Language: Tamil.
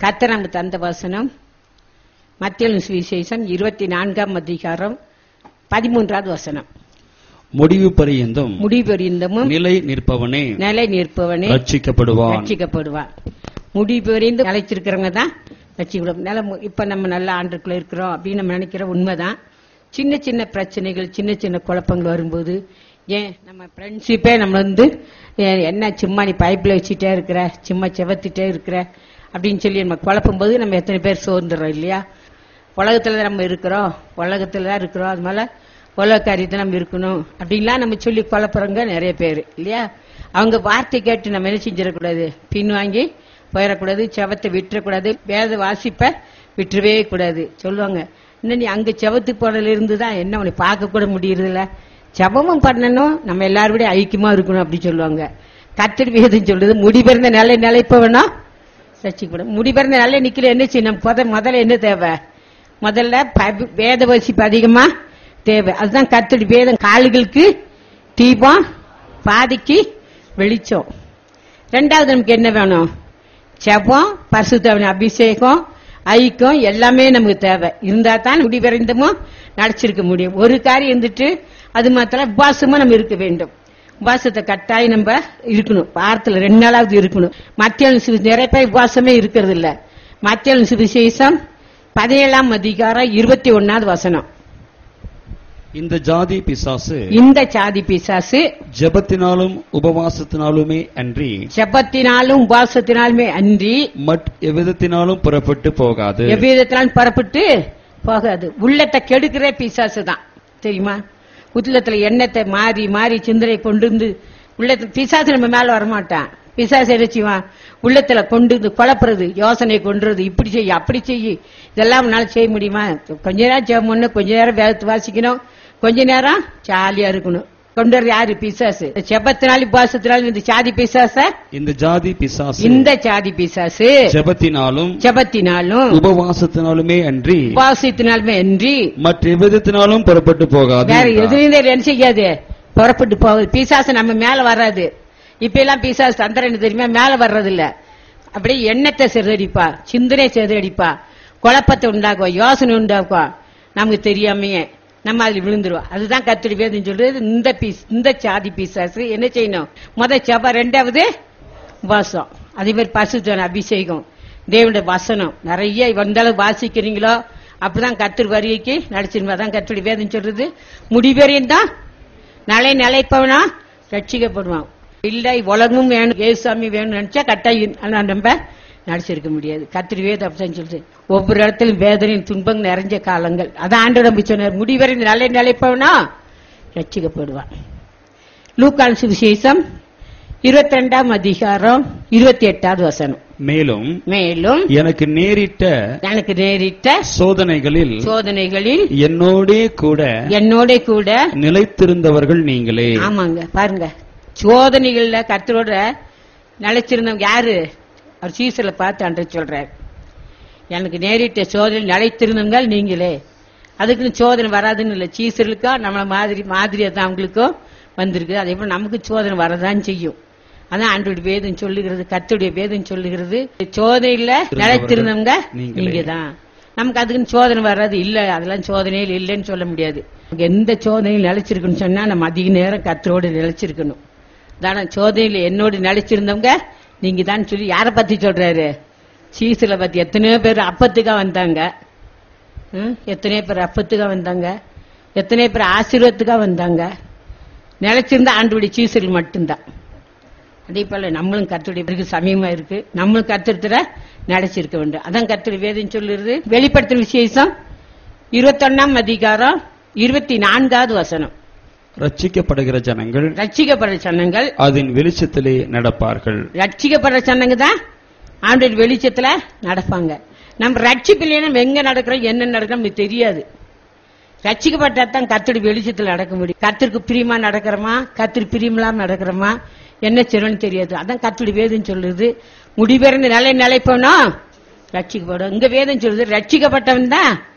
கர்த்தர் நமக்கு தந்த வசனம் மத்திய சுவிசேஷம் இருபத்தி நான்காம் அதிகாரம் பதிமூன்றாவது வசனம் முடிவு பரியந்தம் முடிவெறிந்தமும் நிலை நிற்பவனே நிலை நிற்பவனே ரட்சிக்கப்படுவான் ரட்சிக்கப்படுவான் முடிவெறிந்து நிலைச்சிருக்கிறவங்க தான் ரட்சிக்கப்படும் நில இப்ப நம்ம நல்ல ஆண்டுக்குள்ள இருக்கிறோம் அப்படின்னு நம்ம நினைக்கிற உண்மைதான் சின்ன சின்ன பிரச்சனைகள் சின்ன சின்ன குழப்பங்கள் வரும்போது ஏன் நம்ம ஃப்ரெண்ட்ஷிப்பே நம்ம வந்து ஏன் என்ன சும்மா நீ பைப்பில் வச்சுட்டே இருக்கிற சும்மா செவத்திட்டே இருக்கிற அப்படின்னு சொல்லி நம்ம குழப்பும் போது நம்ம எத்தனை பேர் சோர்ந்துடுறோம் இல்லையா உலகத்துல தான் நம்ம இருக்கிறோம் உலகத்துல தான் இருக்கிறோம் அது மேல உலக காரியத்தை நம்ம இருக்கணும் அப்படின்லாம் நம்ம சொல்லி குழப்புறவங்க நிறைய பேர் இல்லையா அவங்க வார்த்தை கேட்டு நம்ம என்ன செஞ்சிடக்கூடாது பின் வாங்கி போயிடக்கூடாது செவத்தை விட்டுறக்கூடாது வேத வாசிப்ப விட்டுறவே கூடாது சொல்லுவாங்க இன்னும் நீ அங்க செவத்து போனதுல இருந்து தான் என்ன உன்னை பார்க்க கூட முடியறதில்ல ஜபமும் பண்ணணும் நம்ம எல்லாரோட ஐக்கியமா இருக்கணும் அப்படி சொல்லுவாங்க கத்திரி வேதம் சொல்லுது முடிபிறந்த நிலை நிலைப்பவனா ரசிக்கப்படும் முடிபிறந்த நிலை நிக்கல என்ன செய்யணும் முத முதல்ல என்ன தேவை முதல்ல பபி- வேத வசிப்பு அதிகமா தேவை அதுதான் கத்தடி வேதம் கால்களுக்கு தீபம் பாதிக்கு வெளிச்சம் ரெண்டாவது நமக்கு என்ன வேணும் செபம் பரிசுத்தவன் அபிஷேகம் ஐக்கம் எல்லாமே நமக்கு தேவை இருந்தா தான் முடிவரைந்தமும் நடிச்சிருக்க முடியும் ஒரு காரியம் இருந்துட்டு அது மாத்திரம் உபாசமா நம்ம இருக்க வேண்டும் உபாசத்தை கட்டாயம் நம்ம இருக்கணும் வாரத்துல ரெண்டு நாளாவது இருக்கணும் மத்திய நிறைய பேர் உபாசமே இருக்கிறது இல்ல மத்திய சுவிசேஷம் பதினேழாம் அதிகாரம் இருபத்தி ஒன்னாவது வசனம் இந்த ஜாதி பிசாசு இந்த சாதி பிசாசு ஜெபத்தினாலும் உபவாசத்தினாலுமே அன்றி செபத்தினாலும் உபாசத்தினாலுமே அன்றி மட் எவ்விதத்தினாலும் புறப்பட்டு போகாது எவ்விதத்தினாலும் பரப்பிட்டு போகாது உள்ளத்தை கெடுக்கிற பிசாசு தான் தெரியுமா உள்ளத்துல எண்ணத்தை மாறி மாறி சிந்தனை கொண்டு வந்து உள்ளத்துல பிசாசு நம்ம மேல வரமாட்டான் பிசாசு என்ன செய்வான் உள்ளத்துல கொண்டு வந்து குழப்புறது யோசனை கொண்டுறது இப்படி செய்ய அப்படி செய்ய இதெல்லாம் உன்னால செய்ய முடியுமா கொஞ்ச நேரம் ஜெபம் பண்ணணும் கொஞ்ச நேரம் வேதத்தை வாசிக்கணும் கொஞ்ச நேரம் ஜாலியா இருக்கணும் கொண்டு வர யாரு பிசாசு செபத்தினாலும் உபாசத்தினாலும் இந்த சாதி பிசாச இந்த ஜாதி பிசாசு இந்த சாதி பிசாசு ஜெபத்தினாலும் ஜெபத்தினாலும் உபவாசத்தினாலுமே அன்றி உபாசத்தினாலுமே அன்றி மற்ற எவ்விதத்தினாலும் புறப்பட்டு போகாது வேற என்றார். எதுவும் என்ன செய்யாது புறப்பட்டு போகுது பிசாசு நம்ம மேல வராது இப்ப எல்லாம் பிசாசு தந்திரம் தெரியுமா மேல வர்றது இல்ல அப்படியே எண்ணத்தை சிதறடிப்பா சிந்தனை சிதறடிப்பா குழப்பத்தை உண்டாக்குவா யோசனை உண்டாக்குவா நமக்கு தெரியாமையே நம்ம அதுல விழுந்துருவோம் அதுதான் கத்துடி வேதம் சொல்றது இந்த பீஸ் இந்த சாதி பிசாசு என்ன செய்யணும் முத செவ்வா ரெண்டாவது உபாசம் அதே மாதிரி பசுத்தன அபிஷேகம் தேவனுடைய வசனம் நிறைய எந்த அளவு வாசிக்கிறீங்களோ அப்படிதான் கத்தர் வருகைக்கு நடிச்சிருந்தா தான் கத்தடி வேதம் சொல்றது முடிவரையும் தான் நிலை நிலைப்பவனா ரட்சிக்கப்படுவான் இல்லை உலகமும் வேணும் ஏசுசாமி வேணும்னு நினைச்சா கட்டாயம் ஆனா நம்ம நடிச்சிருக்க முடியாது கத்திரி வேதம் அப்படிதான் சொல்றது ஒவ்வொரு இடத்திலும் வேதனையும் துன்பம் நிறைஞ்ச காலங்கள் அதான் ஆண்டு நம்பி சொன்னார் முடிவரை நிலை நிலைப்பவனா ரட்சிக்கப்படுவான் லூக்கான் சுவிசேஷம் இருபத்தி ரெண்டாம் அதிகாரம் இருபத்தி எட்டாவது வசனம் மேலும் மேலும் எனக்கு நேரிட்ட எனக்கு நேரிட்ட சோதனைகளில் சோதனைகளில் என்னோடே கூட என்னோட கூட நிலைத்திருந்தவர்கள் நீங்களே ஆமாங்க பாருங்க சோதனைகள்ல கர்த்தரோட நிலைச்சிருந்தவங்க யாரு அவர் சீசல பார்த்து அன்று சொல்றார் எனக்கு நேரிட்ட சோதனை நிலைத்திருந்தவங்க நீங்களே அதுக்குன்னு சோதனை வராதுன்னு இல்லை சீசர்களுக்கா நம்மள மாதிரி மாதிரியா தான் அவங்களுக்கும் வந்திருக்கு அதே போல நமக்கு சோதனை வரதான் செய்யும் அதான் ஆண்டோட வேதம் சொல்லுகிறது கர்த்தருடைய வேதம் சொல்லுகிறது சோதனையில நிலைத்திருந்தவங்க நீங்களே. நீங்க தான் நமக்கு அதுக்குன்னு சோதனை வராது இல்ல அதெல்லாம் சோதனையில் இல்லைன்னு சொல்ல முடியாது நமக்கு எந்த சோதனையில் நிலைச்சிருக்குன்னு சொன்னா நம்ம அதிக நேரம் கத்தரோடு நிலைச்சிருக்கணும் தானே சோதனையில என்னோடு நிலைச்சிருந்தவங்க நீங்க தான் சொல்லி யாரை பத்தி சொல்றாரு சீசுல பத்தி எத்தனையோ பேர் அப்பத்துக்கா வந்தாங்க ம், எத்தனையோ பேர் அப்பத்துக்கா வந்தாங்க எத்தனையோ பேர் ஆசீர்வாதத்துக்கா வந்தாங்க நிலைச்சிருந்த ஆண்டுடைய சீசர்கள் மட்டும்தான் அதே போல நம்மளும் கத்துடைய பிறகு சமயமா இருக்கு நம்மளும் கத்திரத்துல நினைச்சிருக்க வேண்டும் அதான் கத்துடைய வேதம் சொல்லுறது வெளிப்படுத்தும் விசேஷம் இருபத்தொன்னாம் அதிகாரம் இருபத்தி நான்காவது வசனம் ரட்சிக்கப்படுகிற ஜனங்கள் ரட்சிக்கப்படுற சன்னங்கள் அதன் வெளிச்சத்திலே நடப்பார்கள் ரட்சிக்கப்படுற சன்னங்க தான் ஆண்டோட வெளிச்சத்துல நடப்பாங்க நம்ம ரட்சிப்பில்லைன்னா நம்ம எங்க நடக்கிறோம் என்ன நடக்கிறோம் நமக்கு தெரியாது ரட்சிக்கப்பட்டா தான் கத்தடி வெளிச்சத்துல நடக்க முடியும் கத்திற்கு பிரியமா நடக்கிறோமா கத்திரி பிரியமில்லாம நடக்கிறோமா என்ன செய்யணும்னு தெரியாது அதான் கத்தடி வேதம் சொல்லுது முடிபெறந்து நிலை நிலைப்போனா ரட்சிக்கப்படும் இங்க வேதம் சொல்லுது ரட்சிக்கப்பட்டவன் தான்